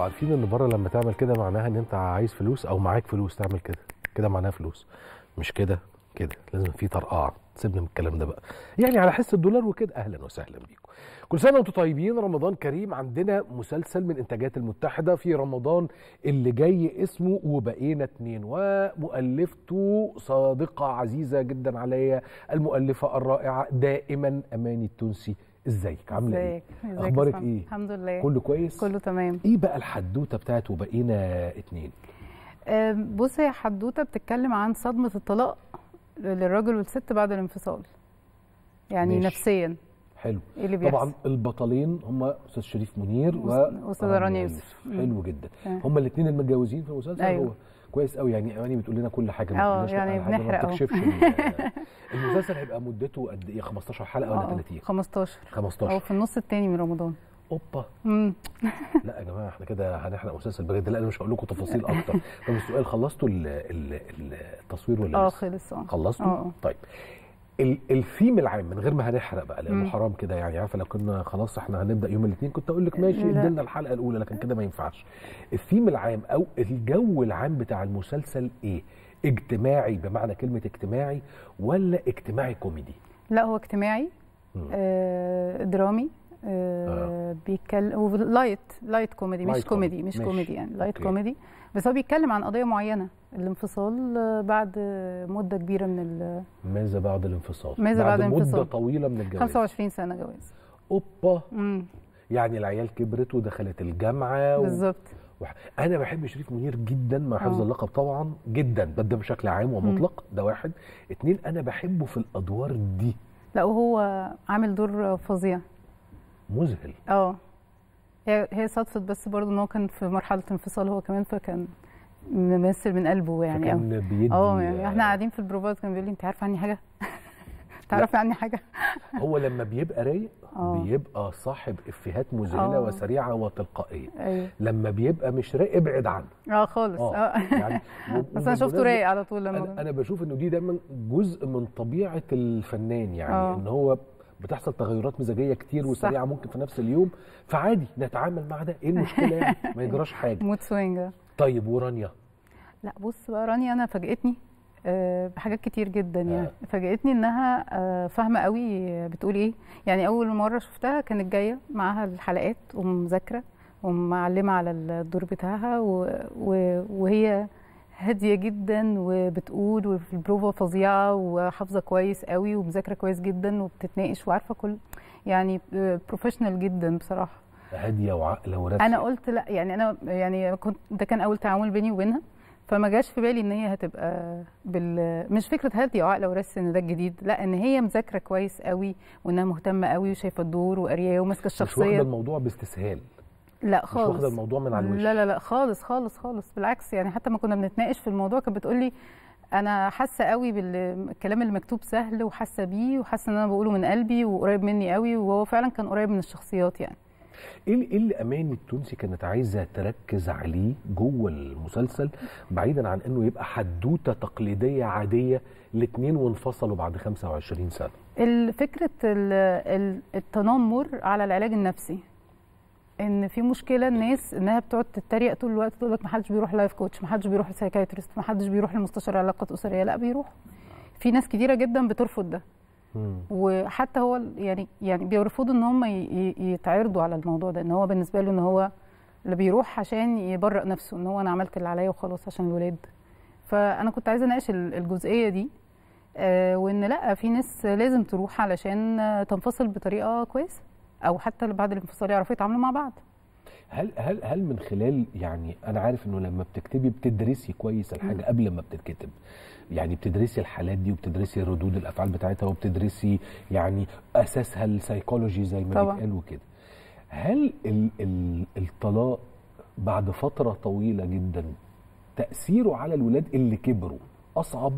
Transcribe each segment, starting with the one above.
انتوا عارفين ان بره لما تعمل كده معناها ان انت عايز فلوس او معاك فلوس تعمل كده كده معناها فلوس مش كده كده لازم في طرقعه سيبنا من الكلام ده بقى يعني على حس الدولار وكده اهلا وسهلا بيكم كل سنه وانتم طيبين رمضان كريم عندنا مسلسل من انتاجات المتحده في رمضان اللي جاي اسمه وبقينا اتنين ومؤلفته صادقه عزيزه جدا عليا المؤلفه الرائعه دائما اماني التونسي ازيك عامله ايه ازيك ازيك يا اخبارك اسماء؟ ايه الحمد لله كله كويس كله تمام ايه بقى الحدوته بتاعت وبقينا اتنين آم، بص هي حدوته بتتكلم عن صدمه الطلاق للراجل والست بعد الانفصال يعني ماشي. نفسيا حلو ايه اللي بيحصل طبعا البطلين هم استاذ شريف منير و وأستاذ- وأستاذة رانيا يوسف. مم. حلو جدا تمام. هم الاثنين المتجوزين في المسلسل أيوة. هو كويس قوي يعني اماني بتقول لنا كل حاجه ما اه، بتقولناش يعني لأ، حاجة ما بنحرق اهو. بتكشفش ال- المسلسل هيبقى مدته قد ايه 15 حلقه ولا آه، 30 15 او 15 في النص التاني من رمضان اوبا امم لا يا جماعه احنا كده هنحرق مسلسل بجد لا انا مش هقول لكم تفاصيل اكتر طب السؤال خلصتوا ال- ال- ال- التصوير ولا اه لسه؟ خلص اه خلصتوا؟ اه. طيب ال- الثيم العام من غير ما هنحرق بقى لانه مم. حرام كده يعني عارفه لو كنا خلاص احنا هنبدا يوم الاثنين كنت اقول لك ماشي لا. ادينا الحلقه الاولى لكن كده ما ينفعش. الثيم العام او الجو العام بتاع المسلسل ايه؟ اجتماعي بمعنى كلمه اجتماعي ولا اجتماعي كوميدي؟ لا هو اجتماعي مم. آه درامي آه بيتكلم لايت لايت كوميدي مش لايت كوميدي كوميدي. مش ماشي. كوميدي يعني لايت أوكي. كوميدي بس هو بيتكلم عن قضيه معينه الانفصال آه، بعد آه، مده كبيره من ال ماذا بعد الانفصال؟ ماذا بعد مده الانفصال؟ طويله من الجواز 25 سنه جواز اوبا امم يعني العيال كبرت ودخلت الجامعه و... بالظبط وح- انا بحب شريف منير جدا مع حفظ آه. اللقب طبعا جدا ده ده بشكل عام ومطلق ده واحد اتنين انا بحبه في الادوار دي لا وهو عامل دور فظيع مذهل اه هي هي صدفت بس برضه ان هو كان في مرحله انفصال هو كمان فكان ممثل من قلبه يعني قوي فكان بيدي اه يعني احنا قاعدين في البروفات كان بيقول لي انت عارفه عني حاجه تعرفي عني حاجه هو لما بيبقى رايق آه. بيبقى صاحب افيهات مذهله آه. وسريعه وتلقائيه ايوه لما بيبقى مش رايق ابعد عنه اه خالص اه اه يعني و- بس انا شفته وبالمناسبة- رايق على طول لما انا انا بشوف انه دي دايما جزء من طبيعه الفنان يعني آه. ان هو بتحصل تغيرات مزاجيه كتير وسريعه ممكن في نفس اليوم فعادي نتعامل مع ده ايه المشكله يعني ما يجراش حاجه مود سوينج طيب ورانيا لا بص بقى رانيا انا فاجئتني آه، بحاجات كتير جدا يعني آه. فاجئتني انها آه، فاهمه قوي بتقول ايه يعني اول مره شفتها كانت جايه معاها الحلقات ومذاكره ومعلمه على الدور بتاعها و... و... وهي هاديه جدا وبتقول وفي البروفا فظيعه وحافظه كويس قوي ومذاكره كويس جدا وبتتناقش وعارفه كل يعني بروفيشنال جدا بصراحه هاديه وعاقله وراسيه انا قلت لا يعني انا يعني كنت ده كان اول تعامل بيني وبينها فما جاش في بالي ان هي هتبقى بال مش فكره هاديه وعاقله وراسه ان ده الجديد لا ان هي مذاكره كويس قوي وانها مهتمه قوي وشايفه الدور وقارياه وماسكه مش واخده الشخصيه الموضوع باستسهال لا مش خالص واخده الموضوع من على الوش لا لا لا خالص خالص خالص بالعكس يعني حتى ما كنا بنتناقش في الموضوع كانت بتقول لي انا حاسه قوي بالكلام اللي مكتوب سهل وحاسه بيه وحاسه ان انا بقوله من قلبي وقريب مني قوي وهو فعلا كان قريب من الشخصيات يعني ايه ال- إيه اللي اماني التونسي كانت عايزه تركز عليه جوه المسلسل بعيدا عن انه يبقى حدوته تقليديه عاديه الاثنين وانفصلوا بعد 25 سنه ال- فكره ال- ال- التنمر على العلاج النفسي ان في مشكله الناس انها بتقعد تتريق طول الوقت تقول لك ما حدش بيروح لايف كوتش ما حدش بيروح لسايكايترست ما حدش بيروح لمستشار علاقات اسريه لا بيروح في ناس كتيره جدا بترفض ده مم. وحتى هو ال- يعني يعني بيرفضوا ان هم ي- ي- يتعرضوا على الموضوع ده ان هو بالنسبه له ان هو اللي بيروح عشان يبرئ نفسه ان هو انا عملت اللي عليا وخلاص عشان الولاد فانا كنت عايزه اناقش ال- الجزئيه دي آه، وان لا في ناس لازم تروح علشان آه، تنفصل بطريقه كويسه او حتى اللي بعد الانفصال يعرفوا يتعاملوا مع بعض هل هل هل من خلال يعني انا عارف انه لما بتكتبي بتدرسي كويس الحاجه قبل ما بتتكتب يعني بتدرسي الحالات دي وبتدرسي ردود الافعال بتاعتها وبتدرسي يعني اساسها السيكولوجي زي ما طبعاً. بيتقال وكده هل ال ال الطلاق بعد فتره طويله جدا تاثيره على الولاد اللي كبروا اصعب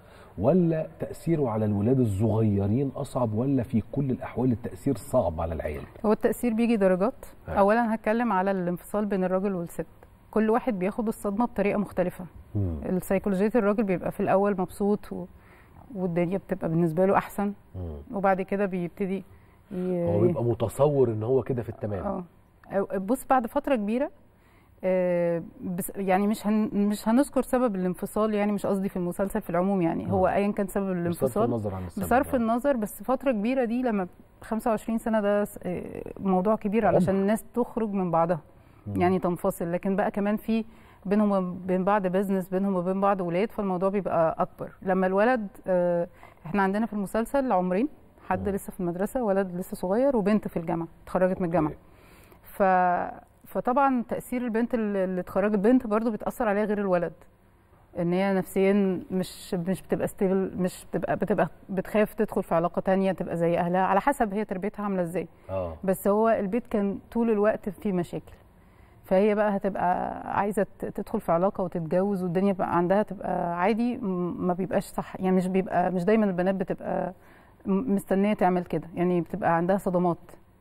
ولا تاثيره على الولاد الصغيرين اصعب ولا في كل الاحوال التاثير صعب على العيال هو التاثير بيجي درجات آه. اولا هتكلم على الانفصال بين الراجل والست كل واحد بياخد الصدمه بطريقه مختلفه مم. السيكولوجية الراجل بيبقى في الأول مبسوط و... والدنيا بتبقى بالنسبة له أحسن مم. وبعد كده بيبتدي ي... هو بيبقى متصور ان هو كده في التمام اه أو- بص بعد فترة كبيرة آه، بس يعني مش هن مش هنذكر سبب الانفصال يعني مش قصدي في المسلسل في العموم يعني هو مم. ايا كان سبب بصرف الانفصال النظر عن السبب بصرف آه. النظر بس فتره كبيره دي لما 25 سنه ده س- آه، موضوع كبير علشان عمر. الناس تخرج من بعضها مم. يعني تنفصل لكن بقى كمان في بينهم وبين بعض بيزنس بينهم وبين بعض ولاد فالموضوع بيبقى اكبر لما الولد آه، احنا عندنا في المسلسل عمرين حد مم. لسه في المدرسه ولد لسه صغير وبنت في الجامعه اتخرجت من الجامعه أوكي. ف فطبعا تاثير البنت اللي اللي اتخرجت بنت برضو بتاثر عليها غير الولد ان هي نفسيا مش مش بتبقى ستيبل مش بتبقى بتبقى بتخاف تدخل في علاقه تانية تبقى زي اهلها على حسب هي تربيتها عامله ازاي اه بس هو البيت كان طول الوقت فيه مشاكل فهي بقى هتبقى عايزه ت- تدخل في علاقه وتتجوز والدنيا بقى عندها تبقى عادي م- ما بيبقاش صح يعني مش بيبقى مش دايما البنات بتبقى م- مستنيه تعمل كده يعني بتبقى عندها صدمات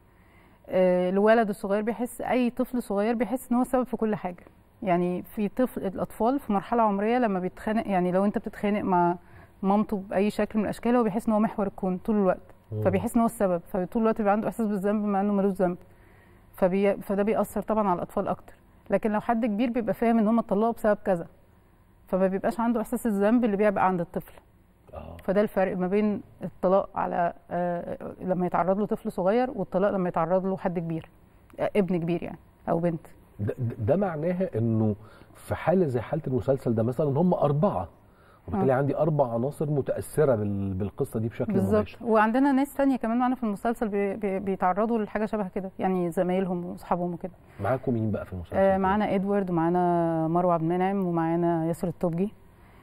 آه، الولد الصغير بيحس اي طفل صغير بيحس ان هو سبب في كل حاجه يعني في طفل الاطفال في مرحله عمريه لما بيتخانق يعني لو انت بتتخانق مع مامته باي شكل من الاشكال هو بيحس ان هو محور الكون طول الوقت مم. فبيحس ان هو السبب فطول الوقت بيبقى عنده احساس بالذنب مع انه ملوش ذنب فبي... فده بيأثر طبعا على الاطفال اكتر لكن لو حد كبير بيبقى فاهم ان هم اتطلقوا بسبب كذا فما بيبقاش عنده احساس الذنب اللي بيبقى عند الطفل اه فده الفرق ما بين الطلاق على آه، لما يتعرض له طفل صغير والطلاق لما يتعرض له حد كبير آه، ابن كبير يعني او بنت ده, ده- ده معناها انه في حاله زي حاله المسلسل ده مثلا هم اربعه وبالتالي آه. عندي اربع عناصر متاثره بال- بالقصه دي بشكل بالظبط مباشر وعندنا ناس تانية كمان معانا في المسلسل بي... بي... بيتعرضوا لحاجه شبه كده يعني زمايلهم واصحابهم وكده معاكم مين بقى في المسلسل آه، كده؟ معانا ادوارد ومعانا مروه عبد المنعم ومعانا ياسر الطبجي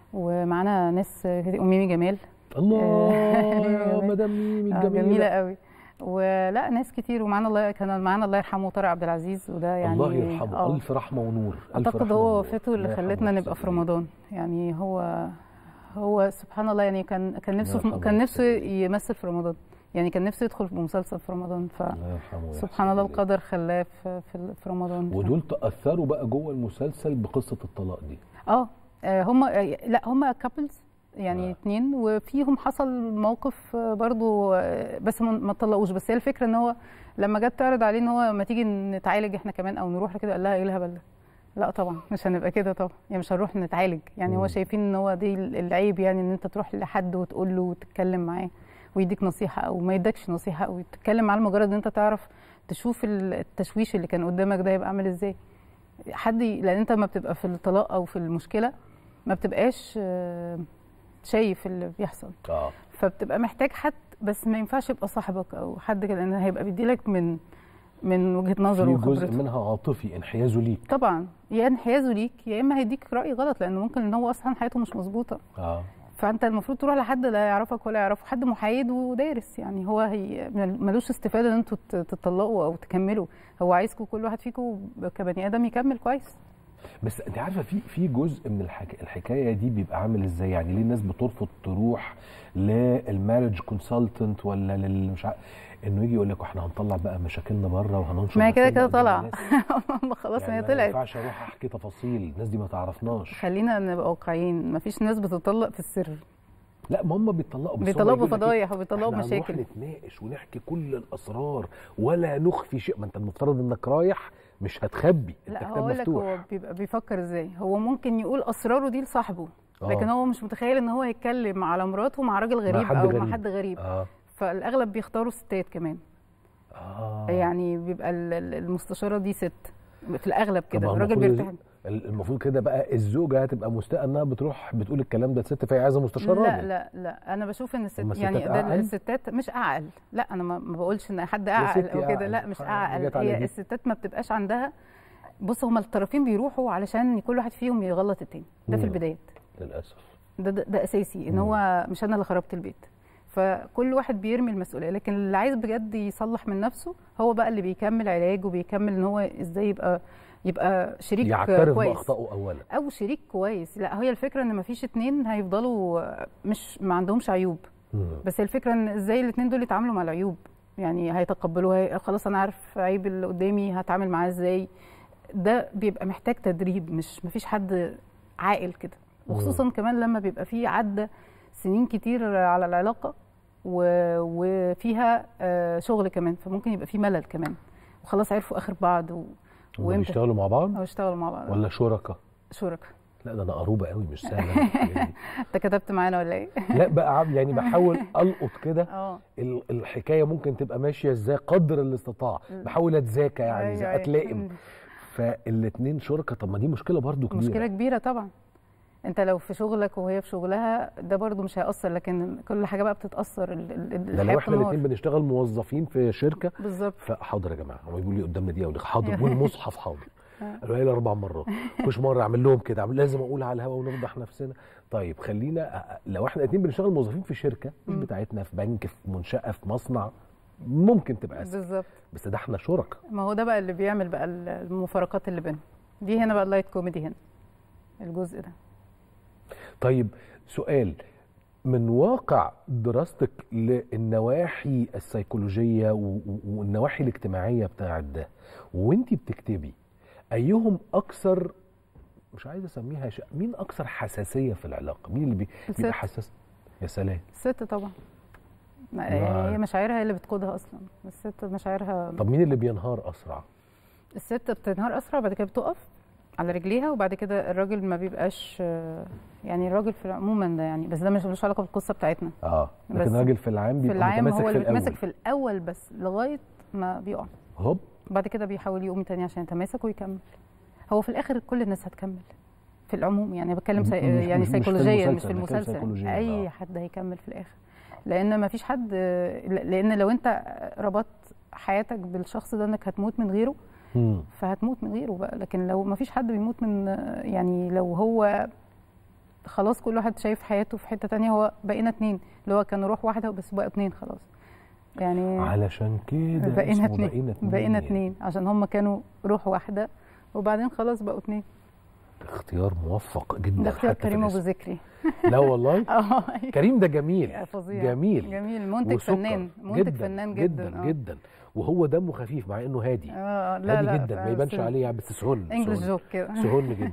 ومعانا ناس كتير- وميمي جمال الله يا جميل. مدام ميمي آه، الجميله جميله قوي ولا ناس كتير ومعانا الله كان معانا الله يرحمه طارق عبد العزيز وده يعني الله يرحمه آه، الف رحمه ونور ألف اعتقد رحمة هو ونور. وفاته اللي الله يرحمه خلتنا نبقى ويحسن في إليه. رمضان يعني هو هو سبحان الله يعني كان كان نفسه يرحمه في كان نفسه ويحسن إليه. يمثل في رمضان يعني كان نفسه يدخل بمسلسل في رمضان ف الله يرحمه ويحسن سبحان الله إليه. القدر خلاه في في في رمضان ودول تاثروا بقى جوه المسلسل بقصه الطلاق دي اه آه، هم آه، لا هم كابلز يعني آه. اتنين وفيهم حصل موقف آه، برضو آه، بس ما ما اتطلقوش بس هي الفكره ان هو لما جت تعرض عليه ان هو ما تيجي نتعالج احنا كمان او نروح كده قال لها ايه الهبل ده لا طبعا مش هنبقى كده طبعا يعني مش هنروح نتعالج يعني مم. هو شايفين ان هو دي العيب يعني ان انت تروح لحد وتقول له وتتكلم معاه ويديك نصيحه او ما يدكش نصيحه او تتكلم معاه لمجرد ان انت تعرف تشوف التشويش اللي كان قدامك ده هيبقى عامل ازاي حد ي- لان انت ما بتبقى في الطلاق او في المشكله ما بتبقاش آه، شايف اللي بيحصل اه فبتبقى محتاج حد بس ما ينفعش يبقى صاحبك او حد كده لان هيبقى بيديلك من من وجهه نظره في جزء وخبرته منها عاطفي انحيازه ليك طبعا يا انحيازه ليك يا اما هيديك راي غلط لانه ممكن ان هو اصلا حياته مش مظبوطه اه فانت المفروض تروح لحد لا يعرفك ولا يعرفه حد محايد ودارس يعني هو هي ملوش استفاده ان انتوا تت- تتطلقوا او تكملوا هو عايزكم كل واحد فيكم كبني ادم يكمل كويس بس انت عارفه في في جزء من الحك... الحكايه دي بيبقى عامل ازاي يعني ليه الناس بترفض تروح للمارج كونسلتنت ولا لل مش عارف انه يجي يقول لك احنا هنطلع بقى مشاكلنا بره وهننشر ما هي كده نفسنا كده قدام طالعه الناس. خلاص يعني هي ما طلعت ينفعش اروح احكي تفاصيل الناس دي ما تعرفناش خلينا نبقى واقعيين مفيش ناس بتطلق في السر لا ما هم بيطلقوا بس هم بيطلقوا يقول لك إيه؟ بفضايح وبيطلقوا احنا هنروح بمشاكل نتناقش ونحكي كل الاسرار ولا نخفي شيء ما انت المفترض انك رايح مش هتخبي انت لا كتاب هقول لك مفتوح هو بيبقى بيفكر ازاي هو ممكن يقول اسراره دي لصاحبه آه. لكن هو مش متخيل ان هو يتكلم على مراته مع راجل غريب حد او غريب. مع حد غريب اه فالاغلب بيختاروا ستات كمان اه يعني بيبقى ال- ال- المستشاره دي ست في الاغلب طب كده ما هو الراجل المفروض بيرتاح المفروض كده بقى الزوجه هتبقى مستاءه انها بتروح بتقول الكلام ده ست فهي عايزه مستشار لا راجل. لا لا انا بشوف ان الست هما يعني الستات ده أعقل؟ الستات مش اعقل لا انا ما ما بقولش ان حد يا اعقل ستي او كده أعقل. لا مش آه، اعقل جت على هي دي. الستات ما بتبقاش عندها بص هما الطرفين بيروحوا علشان كل واحد فيهم يغلط التاني ده في مم. البدايات للاسف ده, ده, ده اساسي ان مم. هو مش انا اللي خربت البيت فكل واحد بيرمي المسؤوليه لكن اللي عايز بجد يصلح من نفسه هو بقى اللي بيكمل علاج وبيكمل ان هو ازاي يبقى يبقى شريك يعترف كويس باخطائه اولا او شريك كويس لا هي الفكره ان مفيش اتنين هيفضلوا مش ما عندهمش عيوب مم. بس الفكره ان ازاي الاتنين دول يتعاملوا مع العيوب يعني هيتقبلوها هي- خلاص انا عارف عيب اللي قدامي هتعامل معاه ازاي ده بيبقى محتاج تدريب مش مفيش حد عاقل كده وخصوصا كمان لما بيبقى فيه عدى سنين كتير على العلاقه و... وفيها آه، شغل كمان فممكن يبقى فيه ملل كمان وخلاص عرفوا اخر بعض و... هم وامتى بيشتغلوا مع بعض او اشتغلوا مع بعض ولا شركاء شركاء لا ده انا قروبه قوي مش سهله الحاجات دي. انت كتبت معانا ولا ايه لا بقى عم- يعني بحاول القط كده اه ال- الحكايه ممكن تبقى ماشيه ازاي قدر الاستطاع بحاول اتذاكى يعني أيوة، زي أيوة. اتلائم فالاثنين شركاء طب ما دي مشكله برضو كبيره مشكله كبيره طبعا انت لو في شغلك وهي في شغلها ده برضو مش هيأثر لكن كل حاجه بقى بتتأثر ال- ال- ال- ده الحياة لو احنا بتنهار. الاثنين بنشتغل موظفين في شركه بالظبط فحاضر يا جماعه هو بيقول لي قدامنا دي اقول حاضر والمصحف حاضر قالوا لي اربع مرات كل مره اعمل لهم كده أعمل- لازم اقول على الهوا ونفضح نفسنا طيب خلينا أ- لو احنا الاثنين بنشتغل موظفين في شركه مش بتاعتنا في بنك في منشاه في مصنع ممكن تبقى اسهل بالظبط بس ده احنا شركاء ما هو ده بقى اللي بيعمل بقى ال- المفارقات اللي بينهم دي هنا بقى اللايت كوميدي هنا الجزء ده طيب سؤال من واقع دراستك للنواحي السيكولوجية و- و- والنواحي الاجتماعية بتاعت ده وانتي بتكتبي ايهم اكثر مش عايز اسميها ش... مين اكثر حساسية في العلاقة مين اللي بي... الست. بيبقى حساس يا سلام الست طبعا ما- ما- يعني هي مشاعرها هي اللي بتقودها اصلا الست مشاعرها طب مين اللي بينهار اسرع الست بتنهار اسرع بعد كده بتقف على رجليها وبعد كده الراجل ما بيبقاش آه، يعني الراجل في عموما ده يعني بس ده مش ملوش علاقه بالقصه بتاعتنا اه لكن بس الراجل في العام في بيبقى العام متماسك هو في اللي بيتماسك الاول في الاول بس لغايه ما بيقع هوب وبعد كده بيحاول يقوم تاني عشان يتماسك ويكمل هو في الاخر كل الناس هتكمل في العموم يعني بتكلم سي... مش- يعني مش- مش في سيكولوجيا مش المسلسل، في أنا بتكلم المسلسل سيكولوجيا، اي آه. حد هيكمل في الاخر لان ما فيش حد لان لو انت ربطت حياتك بالشخص ده انك هتموت من غيره مم. فهتموت من غيره بقى لكن لو ما فيش حد بيموت من يعني لو هو خلاص كل واحد شايف حياته في حته تانية هو بقينا اتنين اللي هو كان روح واحده بس بقى اتنين خلاص يعني علشان كده بقينا اسمه اتنين بقينا اتنين بقينا اتنين عشان هم كانوا روح واحده وبعدين خلاص بقوا اتنين اختيار موفق جدا ده اختيار حتى في كريم ابو الاسم. ذكري لا والله اه كريم ده جميل فظيع جميل جميل منتج وسكر. فنان منتج فنان جدا جدا آه. جدا وهو دمه خفيف مع انه هادي اه لا هادي لا جدا ما يبانش عليه يعني بس سهل انجلش سهل. جوك كده سهل جدا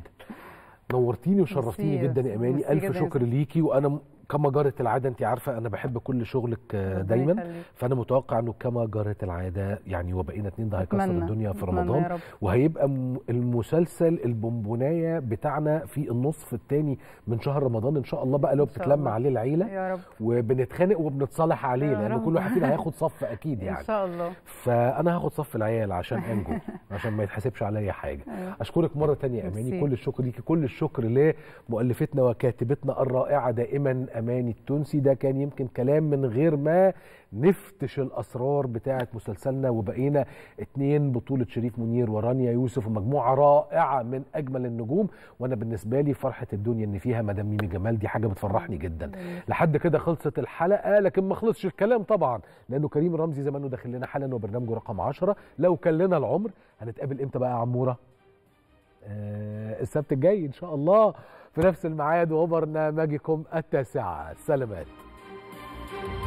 نورتيني وشرفتيني ميرسي، جدا يا اماني ميرسي الف جدا. شكر ليكي وانا م- كما جرت العاده انت عارفه انا بحب كل شغلك آه، ربنا دايما يخليك. فانا متوقع انه كما جرت العاده يعني وبقينا اتنين ده هيكسر أتمنى. الدنيا في أتمنى يا رمضان رب. وهيبقى م- المسلسل البونبونايه بتاعنا في النصف الثاني من شهر رمضان ان شاء الله بقى لو إن شاء بتتلم الله. عليه العيله يا رب وبنتخانق وبنتصالح عليه يا لان رب. كل واحد فينا هياخد صف اكيد ان يعني شاء الله فانا هاخد صف العيال عشان انجو عشان ما يتحسبش عليا حاجه أيوة. اشكرك مره تانية يا اماني ميرسي. كل الشكر ليكي كل الشكر لمؤلفتنا وكاتبتنا الرائعه دائما اماني التونسي ده كان يمكن كلام من غير ما نفتش الاسرار بتاعه مسلسلنا وبقينا اتنين بطوله شريف منير ورانيا يوسف ومجموعه رائعه من اجمل النجوم وانا بالنسبه لي فرحه الدنيا ان فيها مدام ميمي جمال دي حاجه بتفرحني جدا لحد كده خلصت الحلقه لكن ما خلصش الكلام طبعا لانه كريم رمزي زي ما انه داخل لنا حالا وبرنامجه رقم 10 لو كان لنا العمر هنتقابل امتى بقى يا عموره آه السبت الجاي ان شاء الله في نفس الميعاد وبرنامجكم التاسعه سلامات